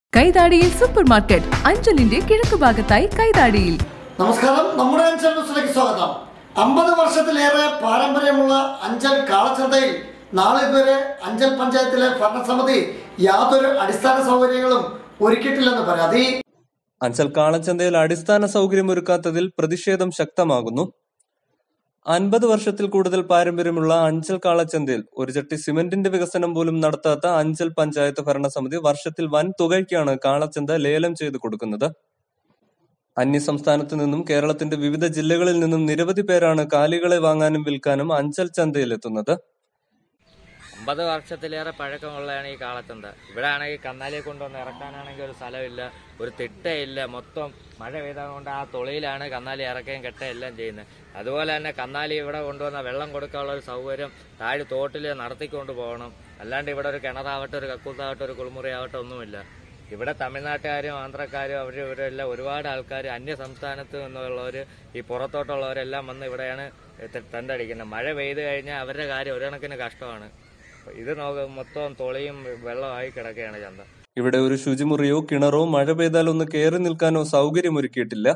കൈതാടിയിൽ super market അഞ്ചലിന്റെ കിഴക്കുഭാഗത്തായി കൈതാടിയിൽ നമസ്കാരം നമ്മുടെ അഞ്ചൽ ന്യൂസിലേക്ക് സ്വാഗതം അമ്പത് വർഷത്തിലേറെ പാരമ്പര്യമുള്ള അഞ്ചൽ കാളച്ചന്തയിൽ നാളിതുവരെ അഞ്ചൽ പഞ്ചായത്തിലെ ഭരണസമിതി യാതൊരു അടിസ്ഥാന സൗകര്യങ്ങളും ഒരുക്കിയിട്ടില്ലെന്ന് പരാതി അഞ്ചൽ കാളച്ചന്തയിൽ അടിസ്ഥാന സൗകര്യമൊരുക്കാത്തതിൽ പ്രതിഷേധം ശക്തമാകുന്നു അൻപത് വർഷത്തിൽ കൂടുതൽ പാരമ്പര്യമുള്ള അഞ്ചൽ കാളച്ചന്തയിൽ ഒരു ചട്ടി സിമന്റിന്റെ വികസനം പോലും നടത്താത്ത അഞ്ചൽ പഞ്ചായത്ത് ഭരണസമിതി വർഷത്തിൽ വൻ തുകയ്ക്കാണ് കാളച്ചന്ത ലേലം ചെയ്തു കൊടുക്കുന്നത് അന്യസംസ്ഥാനത്തു നിന്നും കേരളത്തിന്റെ വിവിധ ജില്ലകളിൽ നിന്നും നിരവധി പേരാണ് കാലികളെ വാങ്ങാനും വിൽക്കാനും അഞ്ചൽ ചന്തയിൽ എത്തുന്നത് അമ്പത് വർഷത്തിലേറെ പഴക്കമുള്ളതാണ് ഈ കാളച്ചന്ത ഇവിടെ ആണെങ്കിൽ കന്നാലിയെ കൊണ്ടുവന്ന് ഇറക്കാനാണെങ്കിൽ ഒരു സ്ഥലമില്ല ഒരു തിട്ടയില്ല മൊത്തം മഴ പെയ്താൽ കൊണ്ട് ആ തൊളിയിലാണ് കന്നാലി ഇറക്കുകയും കെട്ടുകയും എല്ലാം ചെയ്യുന്നത് അതുപോലെ തന്നെ കന്നാലി ഇവിടെ കൊണ്ടുവന്ന വെള്ളം കൊടുക്കാനുള്ള ഒരു സൗകര്യം താഴെ തോട്ടിൽ നടത്തിക്കൊണ്ട് പോകണം അല്ലാണ്ട് ഇവിടെ ഒരു കിണറാവട്ടെ ഒരു കക്കൂത്താവട്ടെ ഒരു കുളിമുറി ആവട്ടെ ഒന്നുമില്ല ഇവിടെ തമിഴ്നാട്ടുകാരും ആന്ധ്രക്കാരും അവർ ഇവരെല്ലാം ഒരുപാട് ആൾക്കാർ അന്യ സംസ്ഥാനത്ത് നിന്നുള്ളവർ ഈ പുറത്തോട്ടുള്ളവരെല്ലാം വന്ന് ഇവിടെയാണ് ത- തണ്ടടിക്കുന്നത് മഴ പെയ്ത് കഴിഞ്ഞാൽ അവരുടെ കാര്യം ഒരു കണക്കിന് കഷ്ടമാണ് ഇത് നോക്ക മൊത്തം തൊളിയും വെള്ളമായി കിടക്കുകയാണ് ചന്ത ഇവിടെ ഒരു ശുചിമുറിയോ കിണറോ മഴ പെയ്താൽ ഒന്ന് കയറി നിൽക്കാനോ സൗകര്യമൊരുക്കിയിട്ടില്ല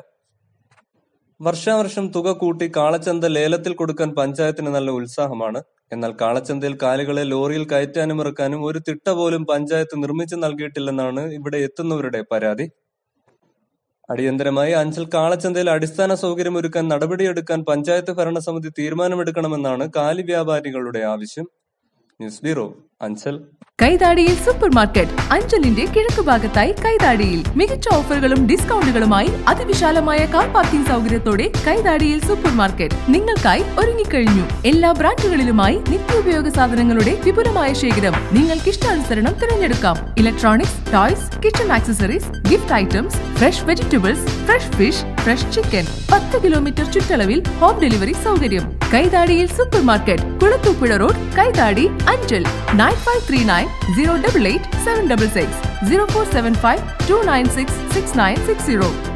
വർഷാവർഷം തുക കൂട്ടി കാളച്ചന്ത ലേലത്തിൽ കൊടുക്കാൻ പഞ്ചായത്തിന് നല്ല ഉത്സാഹമാണ് എന്നാൽ കാളച്ചന്തയിൽ കാലികളെ ലോറിയിൽ കയറ്റാനും ഇറക്കാനും ഒരു തിട്ട പോലും പഞ്ചായത്ത് നിർമ്മിച്ചു നൽകിയിട്ടില്ലെന്നാണ് ഇവിടെ എത്തുന്നവരുടെ പരാതി അടിയന്തരമായി അഞ്ചൽ കാളച്ചന്തയിൽ അടിസ്ഥാന സൗകര്യം ഒരുക്കാൻ നടപടിയെടുക്കാൻ പഞ്ചായത്ത് ഭരണസമിതി തീരുമാനമെടുക്കണമെന്നാണ് കാലി വ്യാപാരികളുടെ ആവശ്യം ന്യൂസ് ബ്യൂറോ അഞ്ചൽ കൈതാടിയിൽ സൂപ്പർ മാർക്കറ്റ് അഞ്ചലിന്റെ കിഴക്കുഭാഗത്തായി കൈതാടിയിൽ മികച്ച ഓഫറുകളും ഡിസ്കൗണ്ടുകളുമായി അതിവിശാലമായ കാർ പാർക്കിംഗ് സൗകര്യത്തോടെ കൈതാടിയിൽ സൂപ്പർ മാർക്കറ്റ് നിങ്ങൾക്കായി ഒരുങ്ങിക്കഴിഞ്ഞു എല്ലാ ബ്രാൻഡുകളിലുമായി നിത്യോപയോഗ സാധനങ്ങളുടെ വിപുലമായ ശേഖരം നിങ്ങൾക്ക് ഇഷ്ടാനുസരണം തിരഞ്ഞെടുക്കാം electronics toys kitchen accessories gift items fresh vegetables fresh fish fresh chicken പത്ത് കിലോമീറ്റർ ചുറ്റളവിൽ ഹോം ഡെലിവറി സൗകര്യം കൈതാടിയിൽ super market Kulathupuzha road Kaithadi Anchal nine five three nine zero double eight seven double six zero four seven five two nine six six nine six zero